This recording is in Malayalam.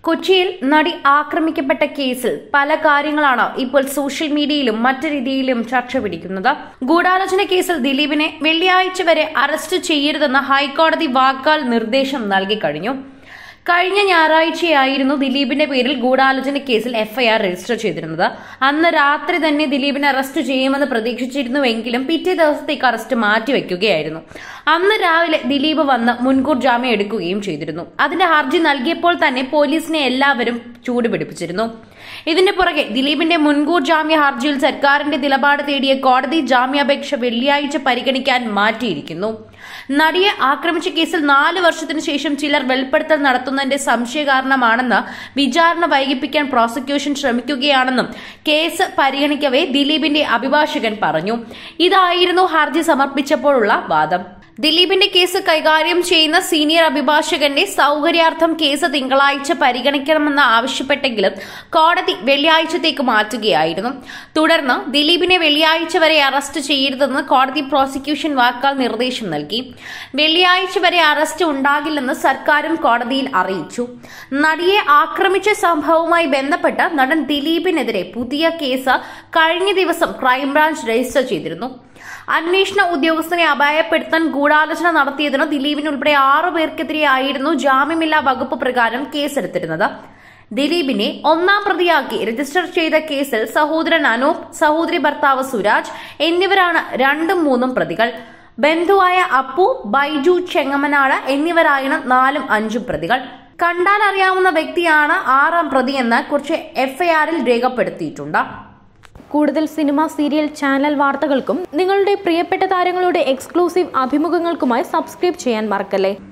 കൊച്ചിയിൽ നടി ആക്രമിക്കപ്പെട്ട കേസിൽ പല കാര്യങ്ങളാണ് ഇപ്പോൾ സോഷ്യൽ മീഡിയയിലും മറ്റു രീതിയിലും ചർച്ച പിടിക്കുന്നത് ഗൂഢാലോചന കേസിൽ ദിലീപിനെ വെള്ളിയാഴ്ച വരെ അറസ്റ്റ് ചെയ്യരുതെന്ന് ഹൈക്കോടതി വാക്കാൽ നിർദ്ദേശം നൽകിക്കഴിഞ്ഞു കഴിഞ്ഞ ഞായറാഴ്ചയായിരുന്നു ദിലീപിന്റെ പേരിൽ ഗൂഢാലോചന കേസിൽ എഫ്ഐആർ രജിസ്റ്റർ ചെയ്തിരുന്നത് അന്ന് രാത്രി തന്നെ ദിലീപിനെ അറസ്റ്റ് ചെയ്യുമെന്ന് പ്രതീക്ഷിച്ചിരുന്നുവെങ്കിലും പിറ്റേ ദിവസത്തേക്ക് അറസ്റ്റ് മാറ്റിവെക്കുകയായിരുന്നു അന്ന് രാവിലെ ദിലീപ് വന്ന് മുൻകൂർ ജാമ്യം എടുക്കുകയും ചെയ്തിരുന്നു അതിന്റെ ഹർജി നൽകിയപ്പോൾ തന്നെ പോലീസിനെ എല്ലാവരും ചൂടുപിടിപ്പിച്ചിരുന്നു ഇതിന്റെ പുറകെ ദിലീപിന്റെ മുൻകൂർ ജാമ്യ ഹർജിയിൽ സർക്കാരിന്റെ നിലപാട് തേടിയ കോടതി ജാമ്യാപേക്ഷ വെള്ളിയാഴ്ച പരിഗണിക്കാൻ മാറ്റിയിരിക്കുന്നു നടിയെ ആക്രമിച്ച കേസിൽ നാല് വർഷത്തിനു ശേഷം ചിലർ വെളിപ്പെടുത്തൽ നടത്തുന്നതിന്റെ സംശയ കാരണമാണെന്ന് വിചാരണ വൈകിപ്പിക്കാൻ പ്രോസിക്യൂഷൻ ശ്രമിക്കുകയാണെന്നും കേസ് പരിഗണിക്കവേ ദിലീപിന്റെ അഭിഭാഷകൻ പറഞ്ഞു ഇതായിരുന്നു ഹർജി സമർപ്പിച്ചപ്പോഴുള്ള വാദം ദിലീപിന്റെ കേസ് കൈകാര്യം ചെയ്യുന്ന സീനിയർ അഭിഭാഷകന്റെ സൗകര്യാർത്ഥം കേസ് തിങ്കളാഴ്ച പരിഗണിക്കണമെന്ന് ആവശ്യപ്പെട്ടെങ്കിലും കോടതി വെള്ളിയാഴ്ചത്തേക്ക് മാറ്റുകയായിരുന്നു തുടർന്ന് ദിലീപിനെ വെള്ളിയാഴ്ച വരെ അറസ്റ്റ് ചെയ്യരുതെന്ന് കോടതി പ്രോസിക്യൂഷൻ വാക്കാൽ നിർദ്ദേശം നൽകി വെള്ളിയാഴ്ച വരെ അറസ്റ്റ് ഉണ്ടാകില്ലെന്ന് സർക്കാരും കോടതിയിൽ അറിയിച്ചു നടിയെ ആക്രമിച്ച സംഭവവുമായി ബന്ധപ്പെട്ട് നടൻ ദിലീപിനെതിരെ പുതിയ കേസ് കഴിഞ്ഞ ദിവസം ക്രൈംബ്രാഞ്ച് രജിസ്റ്റർ ചെയ്തിരുന്നു അന്വേഷണ ഉദ്യോഗസ്ഥനെ അപായപ്പെടുത്താൻ ഗൂഢാലോചന നടത്തിയതിന് ദിലീപിന് ഉൾപ്പെടെ ആറു പേർക്കെതിരെയായിരുന്നു ജാമ്യമില്ലാ വകുപ്പ് പ്രകാരം കേസെടുത്തിരുന്നത് ദിലീപിനെ ഒന്നാം പ്രതിയാക്കി രജിസ്റ്റർ ചെയ്ത കേസിൽ സഹോദരൻ അനൂപ് സഹോദരി ഭർത്താവ് സുരാജ് എന്നിവരാണ് രണ്ടും മൂന്നും പ്രതികൾ ബന്ധുവായ അപ്പു ബൈജു ചെങ്ങമനാട് എന്നിവരായാണ് നാലും അഞ്ചും പ്രതികൾ കണ്ടാൽ അറിയാവുന്ന വ്യക്തിയാണ് ആറാം പ്രതിയെന്ന് കുറിച്ച് എഫ്ഐആറിൽ രേഖപ്പെടുത്തിയിട്ടുണ്ട് കൂടുതൽ സിനിമ സീരിയൽ ചാനൽ വാർത്തകൾക്കും നിങ്ങളുടെ പ്രിയപ്പെട്ട താരങ്ങളുടെ എക്സ്ക്ലൂസീവ് അഭിമുഖങ്ങൾക്കുമായി സബ്സ്ക്രൈബ് ചെയ്യാൻ മറക്കല്ലേ